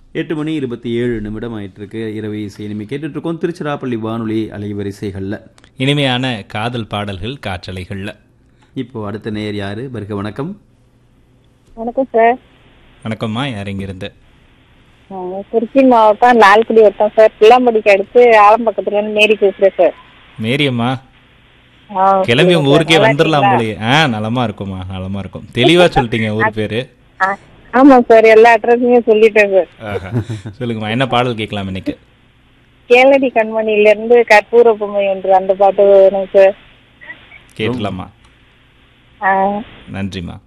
எட்டு மணி இருபத்தி ஏழு நிமிடம் ஆயிட்டு இருக்கு இரவு இசை இனிமே கேட்டுட்டு இருக்கோம் திருச்சிராப்பள்ளி வானொலி அலைவரிசைகள்ல இனிமையான காதல் பாடல்கள் காற்றலைகள்ல இப்போ அடுத்த நேயர் யாரு வருக வணக்கம் வணக்கம் சார் வணக்கம்மா யார் இங்கிருந்து நாங்க திருச்சி மாவட்டம் லால்குடி வட்டம் சார் பிள்ளாம்படிக்கு அடுத்து ஆலம்பக்கத்துல இருந்து மேரி பேசுறேன் சார் மேரியம்மா ஆ, கிளம்பி உங்க ஊருக்கே நல்லா வந்துடலாம் இருக்கீங்களா? போலயே ஆ நலமா இருக்கும்மா நலமா இருக்கும் தெளிவா சொல்லிட்டீங்க ஊர் பேரு ஆ, ஆமா சார் எல்லா அட்ரஸையும் சொல்லிட்டேன் சார் ஆஹா. சொல்லுங்கம்மா என்ன பாடல் கேட்கலாம் இன்னைக்கு கேளடி கண்மணியில இருந்து கற்பூர பொம்மை ஒன்று அந்த பாட்டு வேணும் சார் கேட்கலாமா ஆ, நன்றிம்மா